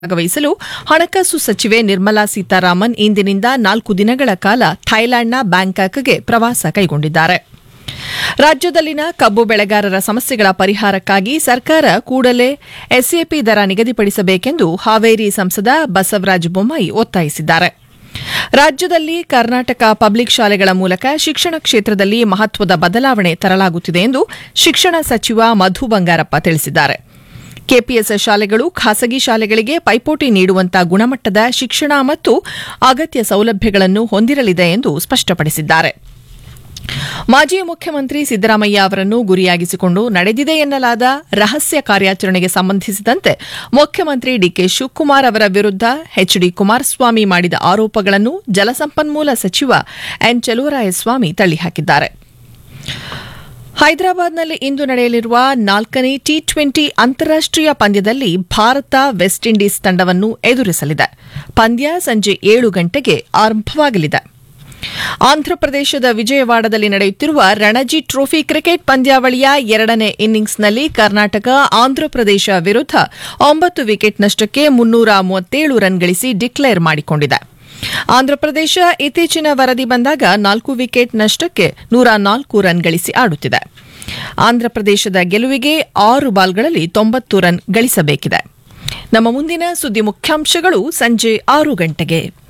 ಭಾಗವಹಿಸಲು ಹಣಕಾಸು ಸಚಿವೆ ನಿರ್ಮಲಾ ಸೀತಾರಾಮನ್ ಇಂದಿನಿಂದ ನಾಲ್ಕು ದಿನಗಳ ಕಾಲ ಥೈಲ್ಯಾಂಡ್ನ ಬ್ಯಾಂಕಾಕ್ಗೆ ಪ್ರವಾಸ ಕೈಗೊಂಡಿದ್ದಾರೆ ರಾಜ್ಯದಲ್ಲಿನ ಕಬ್ಬು ಬೆಳೆಗಾರರ ಸಮಸ್ಯೆಗಳ ಪರಿಹಾರಕ್ಕಾಗಿ ಸರ್ಕಾರ ಕೂಡಲೇ ಎಸ್ಎಪಿ ದರ ನಿಗದಿಪಡಿಸಬೇಕೆಂದು ಹಾವೇರಿ ಸಂಸದ ಬಸವರಾಜ ಬೊಮ್ಮಾಯಿ ಒತ್ತಾಯಿಸಿದ್ದಾರೆ ರಾಜ್ಯದಲ್ಲಿ ಕರ್ನಾಟಕ ಪಬ್ಲಿಕ್ ಶಾಲೆಗಳ ಮೂಲಕ ಶಿಕ್ಷಣ ಕ್ಷೇತ್ರದಲ್ಲಿ ಮಹತ್ವದ ಬದಲಾವಣೆ ತರಲಾಗುತ್ತಿದೆ ಎಂದು ಶಿಕ್ಷಣ ಸಚಿವ ಮಧು ಬಂಗಾರಪ್ಪ ತಿಳಿಸಿದ್ದಾರೆ ಕೆಪಿಎಸ್ ಶಾಲೆಗಳು ಖಾಸಗಿ ಶಾಲೆಗಳಿಗೆ ಪೈಪೋಟಿ ನೀಡುವಂತ ಗುಣಮಟ್ಟದ ಶಿಕ್ಷಣ ಮತ್ತು ಅಗತ್ಯ ಸೌಲಭ್ಯಗಳನ್ನು ಹೊಂದಿರಲಿದೆ ಎಂದು ಸ್ಪಷ್ಟಪಡಿಸಿದ್ದಾರೆ ಮಾಜಿ ಮುಖ್ಯಮಂತ್ರಿ ಸಿದ್ದರಾಮಯ್ಯ ಅವರನ್ನು ಗುರಿಯಾಗಿಸಿಕೊಂಡು ನಡೆದಿದೆ ಎನ್ನಲಾದ ರಹಸ್ಯ ಕಾರ್ಯಾಚರಣೆಗೆ ಸಂಬಂಧಿಸಿದಂತೆ ಮುಖ್ಯಮಂತ್ರಿ ಡಿಕೆ ಶಿವಕುಮಾರ್ ಅವರ ವಿರುದ್ದ ಎಚ್ಡಿ ಕುಮಾರಸ್ವಾಮಿ ಮಾಡಿದ ಆರೋಪಗಳನ್ನು ಜಲಸಂಪನ್ಮೂಲ ಸಚಿವ ಎನ್ ಚೆಲುವರಾಯಸ್ವಾಮಿ ತಳ್ಳಿಹಾಕಿದ್ದಾರೆ ಹೈದರಾಬಾದ್ನಲ್ಲಿ ಇಂದು ನಡೆಯಲಿರುವ ನಾಲ್ಕನೇ ಟಿ ಟ್ವೆಂಟಿ ಅಂತಾರಾಷ್ಟೀಯ ಪಂದ್ಯದಲ್ಲಿ ಭಾರತ ವೆಸ್ಟ್ ಇಂಡೀಸ್ ತಂಡವನ್ನು ಎದುರಿಸಲಿದೆ ಪಂದ್ಯ ಸಂಜೆ ಏಳು ಗಂಟೆಗೆ ಆರಂಭವಾಗಲಿದೆ ಆಂಧ್ರಪ್ರದೇಶದ ವಿಜಯವಾಡದಲ್ಲಿ ನಡೆಯುತ್ತಿರುವ ರಣಜಿ ಟ್ರೋಫಿ ಕ್ರಿಕೆಟ್ ಪಂದ್ಯಾವಳಿಯ ಎರಡನೇ ಇನ್ನಿಂಗ್ಸ್ನಲ್ಲಿ ಕರ್ನಾಟಕ ಆಂಧ್ರಪ್ರದೇಶ ವಿರುದ್ದ ಒಂಬತ್ತು ವಿಕೆಟ್ ನಷ್ಟಕ್ಕೆ ಮುನ್ನೂರ ಮೂವತ್ತೇಳು ರನ್ ಗಳಿಸಿ ಡಿಕ್ಲೇರ್ ಮಾಡಿಕೊಂಡಿದೆ ಆಂಧ್ರಪ್ರದೇಶ ಇತ್ತೀಚಿನ ವರದಿ ಬಂದಾಗ ನಾಲ್ಕು ವಿಕೆಟ್ ನಷ್ಟಕ್ಕೆ ನೂರ ನಾಲ್ಕು ರನ್ ಗಳಿಸಿ ಆಡುತ್ತಿದೆ ಆಂಧ್ರಪ್ರದೇಶದ ಗೆಲುವಿಗೆ ಆರು ಬಾಲ್ಗಳಲ್ಲಿ ತೊಂಬತ್ತು ರನ್ ಗಳಿಸಬೇಕಿದೆ ನಮ್ಮ ಮುಂದಿನ ಸುದ್ದಿ ಮುಖ್ಯಾಂಶಗಳು ಸಂಜೆ ಆರು ಗಂಟೆಗೆ